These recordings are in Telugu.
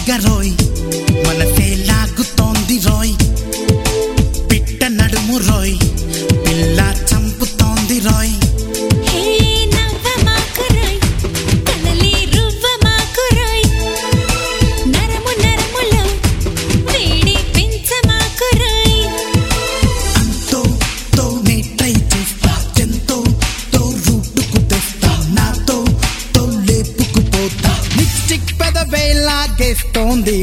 తీగ రోయ్ మనసే లాగుతోంది రోయ్ పిట్ట నడుము రోయ్ పిల్ల చంపుతోంది రోయ్ హే నవ్వ మాకురాయ్ కలలి రువ్వ మాకురాయ్ నరము నరములో వేడి పెంచ మాకురాయ్ అంతో తోనే ట్రై చేస్తా ఎంతో తో రూటుకు తెస్తా నాతో తో లేపుకుపోతా లిప్స్టిక్ పెదవే లాగేస్తోంది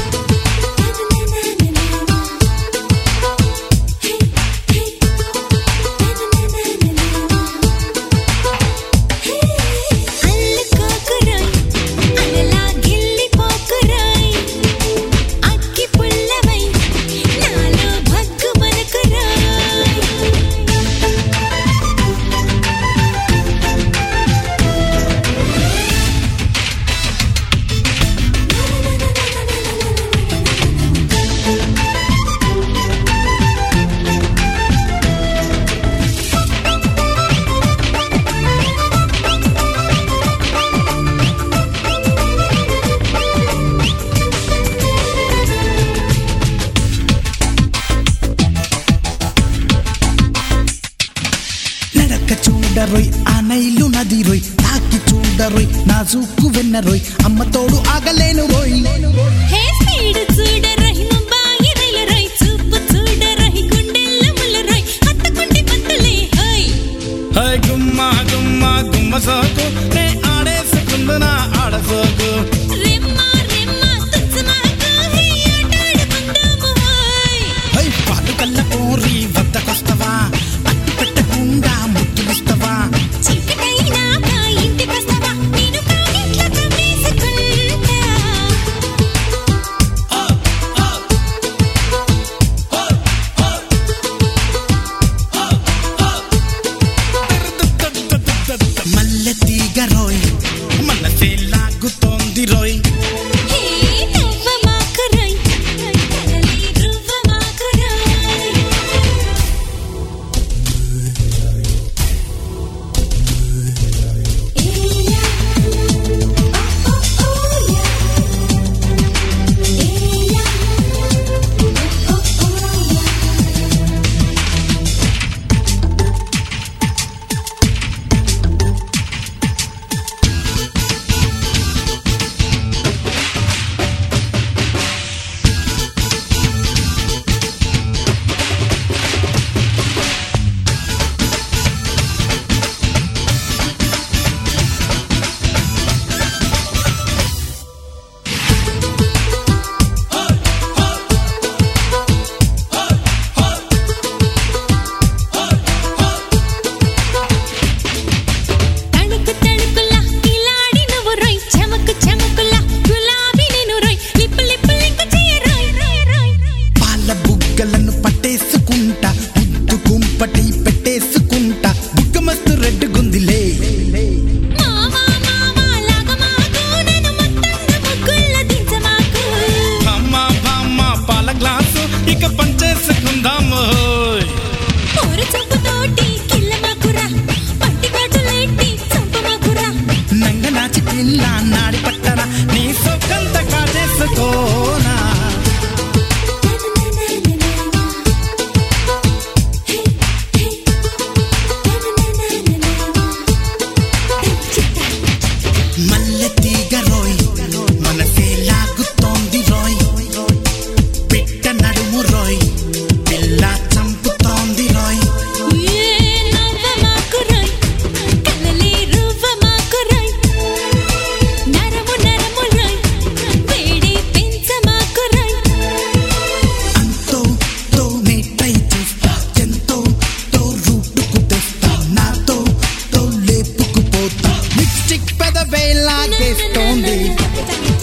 అల్లుకోకురాయ్ అనలా గిల్లిపోకురాయ్ అక్కి పుల్లవై నాలో భగ్గు మనకురాయ్ నడక చూడరోయ్ ఆ నైలు నది రోయ్ తాకి చూడరోయ్ నాజూకు వెన్నరోయ్ అమ్మ తోడు ఆగలేను రోయ్ హే స్పీడ్ చూడరహి ముంబాయి రైలు రై చూపు చూడరహి గుండెల్ల ముల్లరై హత్తుకుంటే బతులే హై హై గుమ్మ గుమ్మ గుమ్మ సోకు నే ఆడేసుకుందునా ఆడసోకు రెమ్మ రెమ్మ తుచ్చమాకు హే ఆటాడుకుందాము హై హై పాలు కల్ల కోరి వద్దకొస్తవా అట్టు పెట్టకుండా ముద్దులిస్తవా చీకటైనాక ఇంటికొస్తావా నేను కాగిట్ల కమ్మేసుకుంటా మల్లె తీగ రోయ్ మనసే లాగుతోంది రోయ్ హే నవ్వ మాకురై కలలి రువ్వ మాకురై ఏయా ఓ ఓ ఓయా ఏయా ఓ ఓ ఓయా తణుకు తణుకులా కిలాడి నువ్వు రోయ్ చమకు చమకులా గులాబీ నేను రోయ్ లిప్పు లిప్పు లింకు చెయ్య రోయ్ రోయ్ రోయ్ పాల బుగ్గలను పట్టేసుకుంటా ముద్దు కుంపటి పెట్టేసుకుంటా బుగ్గ మస్తు రెడ్ గుందిలే మామా మామా లాగమాకు నన్ను మొత్తంగా ముగ్గుల్ల దించమాకు అమ్మ బామ్మ పాల గ్లాసు ఇక పంచేసుకుందాము హోయ్. ఊరు చంపుతోటి కిల్లమాకురా పంటి కాటులెట్టి చంపమాకురా నంగ నాచి పిల్ల నాడి పట్టరా నీ సొక్కంత కాజేసుకోనా మల్లె తీగ రోయ్ మనసే లాగుతోంది రోయ్ పిట్ట నడుము రోయ్ పిల్ల చంపుతోంది రోయ్ ఏ నవ్వ మాకురాయ్ కలలి రువ్వ మాకురాయ్ నరము నరమురాయ్ వేడి పెంచ మాకురాయ్ అంతో తోనే ట్రై చేస్తా ఎంతో తో రూటుకు తెస్తా నాతో తో లేపుకుపోతా లిప్స్టిక్ పెదవే లాగేస్తోంది తని